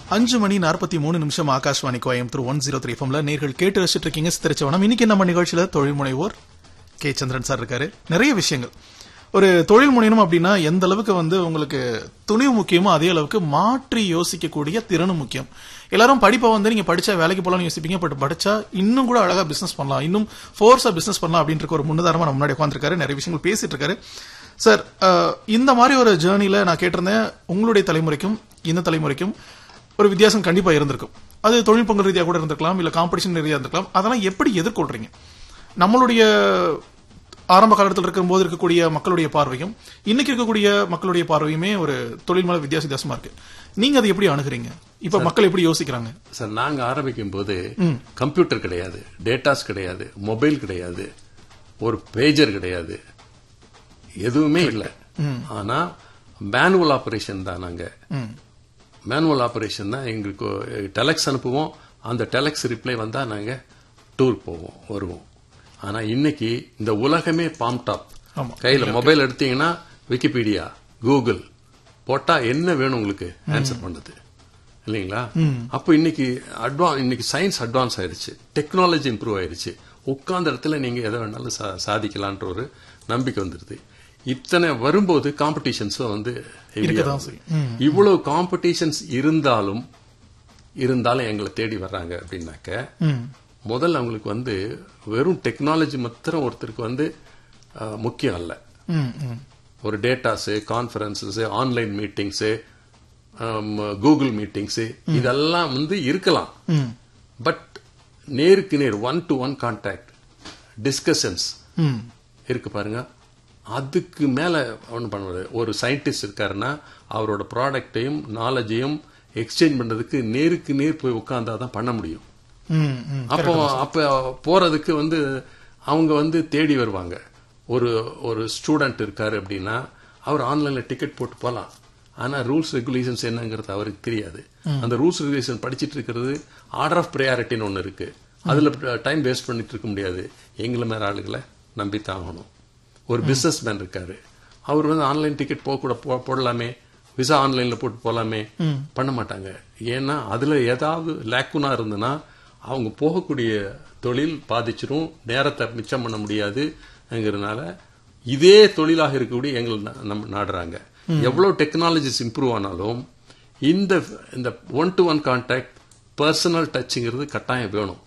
அஞ்சு மணி நாற்பத்தி மூணு நிமிஷம் Akashvani Coimbatore one zero three ஃபம்ல நேர்கள் கேட்டு ரசிச்சிட்டு இருக்கீங்க சித்திரச்சவனம் இன்னைக்கு நம்ம நிகழ்ச்சியில தொழில் முனைவோர் கே சந்திரன் சார் இருக்காரு நிறைய விஷயங்கள் ஒரு தொழில் முனையணும் அப்படின்னா எந்த அளவுக்கு வந்து உங்களுக்கு துணிவு முக்கியமோ அதே அளவுக்கு மாற்றி யோசிக்கக்கூடிய திறனும் முக்கியம் எல்லாரும் படிப்பை வந்து நீங்க படிச்சா வேலைக்கு போலாம்னு யோசிப்பீங்க பட் படிச்சா இன்னும் கூட அழகா பிசினஸ் பண்ணலாம் இன்னும் ஃபோர்ஸா பிசினஸ் பண்ணலாம் அப்படின்ற ஒரு முன்னுதாரணமா நம்ம முன்னாடி உட்காந்துருக்காரு நிறைய விஷயங்கள் பேசிட்டு இருக்காரு சார் அஹ், இந்த மாதிரி ஒரு ஜேர்னில நான் கேட்டிருந்தேன் உங்களுடைய தலைமுறைக்கும் இந்த தலைமுறைக்கும் ஒரு வித்தியாசம் கண்டிப்பா இருந்திருக்கும் அது தொழில்நுட்பங்கள் ரீதியாக கூட இருந்திருக்கலாம் இல்ல காம்படிஷன் ரீதியாக இருந்திருக்கலாம் அதெல்லாம் எப்படி எதிர்கொள்றீங்க நம்மளுடைய ஆரம்ப காலத்தில் இருக்கும்போது இருக்கக்கூடிய மக்களுடைய பார்வையும் இன்னைக்கு இருக்கக்கூடிய மக்களுடைய பார்வையுமே ஒரு தொழில் மேல வித்தியாச வித்தியாசமா இருக்கு நீங்க அதை எப்படி அணுகுறீங்க இப்ப மக்கள் எப்படி யோசிக்கிறாங்க சார் நாங்க ஆரம்பிக்கும் போது கம்ப்யூட்டர் கிடையாது டேட்டாஸ் கிடையாது மொபைல் கிடையாது ஒரு பேஜர் கிடையாது எதுவுமே இல்லை ஆனா மேனுவல் ஆபரேஷன் தான் நாங்க ம். மேனுவல் ஆபரேஷன் தான் எங்களுக்கு டெலக்ஸ் அனுப்புவோம் அந்த டெலக்ஸ் ரிப்ளை வந்தா நாங்க டூர் போவோம் வருவோம் ஆனா இன்னைக்கு இந்த உலகமே பாம் டாப் ஆமா. கையில மொபைல் எடுத்தீங்கன்னா விக்கிபீடியா கூகுள் போட்டா என்ன வேணும் உங்களுக்கு ஆன்சர் பண்ணது இல்லைங்களா அப்போ இன்னைக்கு அட்வான் இன்னைக்கு சயின்ஸ் அட்வான்ஸ் ஆயிருச்சு டெக்னாலஜி இம்ப்ரூவ் ஆயிருச்சு உட்கார்ந்த இடத்துல நீங்க எதை வேணாலும் சா- சாதிக்கலான்ற ஒரு நம்பிக்கை வந்துருது இத்தனை வரும்போது காம்படிஷன்ஸ் வந்து heavy இருக்கதான் ஆகுது. செய்யும். இவ்வளவு காம்படிஷன்ஸ் இருந்தாலும் இருந்தாலும் எங்களை தேடி வர்றாங்க அப்படின்னாக்க ம். முதல்ல அவங்களுக்கு வந்து வெறும் டெக்னாலஜி மாத்திரம் ஒருத்தருக்கு வந்து அஹ், முக்கியம் அல்ல ம், ம். ஒரு datas conferences online meetings Google meetings இதெல்லாம் வந்து இருக்கலாம் ம். பட் நேருக்கு நேர் one to one contact discussions ம். இருக்கு பாருங்க அதுக்கு மேல ஒன்றும் பண்ண முடியாது ஒரு சயின்டிஸ்ட் இருக்காருன்னா அவரோட ப்ராடக்டையும் நாலேஜையும் எக்ஸ்சேஞ்ச் பண்றதுக்கு நேருக்கு நேர் போய் உட்கார்ந்தாதான் பண்ண முடியும் ம், ம். அப்போ அப்ப போறதுக்கு வந்து அவங்க வந்து தேடி வருவாங்க ஒரு ஒரு ஸ்டூடெண்ட் இருக்காரு அப்படின்னா அவர் ஆன்லைன்ல டிக்கெட் போட்டு போலாம் ஆனா ரூல்ஸ் ரெகுலேஷன்ஸ் என்னங்கிறது அவருக்கு தெரியாது அந்த ரூல்ஸ் ரெகுலேஷன் படிச்சிட்டு இருக்கிறது ஆர்டர் ஆஃப் ப்ரையாரிட்டின்னு ஒன்னு இருக்கு அதுல டைம் வேஸ்ட் பண்ணிட்டு இருக்க முடியாது எங்களை மேல ஆளுகளை நம்பித்தான் ஆகணும் ஒரு பிசினஸ் மேன் இருக்காரு அவர் வந்து ஆன்லைன் டிக்கெட் போக கூட போ- போடலாமே விசா ஆன்லைன்ல போட்டு போலாமே பண்ண மாட்டாங்க ஏன்னா அதுல ஏதாவது லேக்குனா இருந்ததுன்னா அவங்க போகக்கூடிய தொழில் பாதிச்சிரும் நேரத்தை மிச்சம் பண்ண முடியாதுங்கிறதுனால இதே தொழிலாக இருக்கக்கூடிய எங்களை நா- நம்ம நாடுறாங்க எவ்வளவு டெக்னாலஜிஸ் இம்ப்ரூவ் ஆனாலும் இந்த இந்த one to one contact personal டச்சுங்கிறது கட்டாயம் வேணும்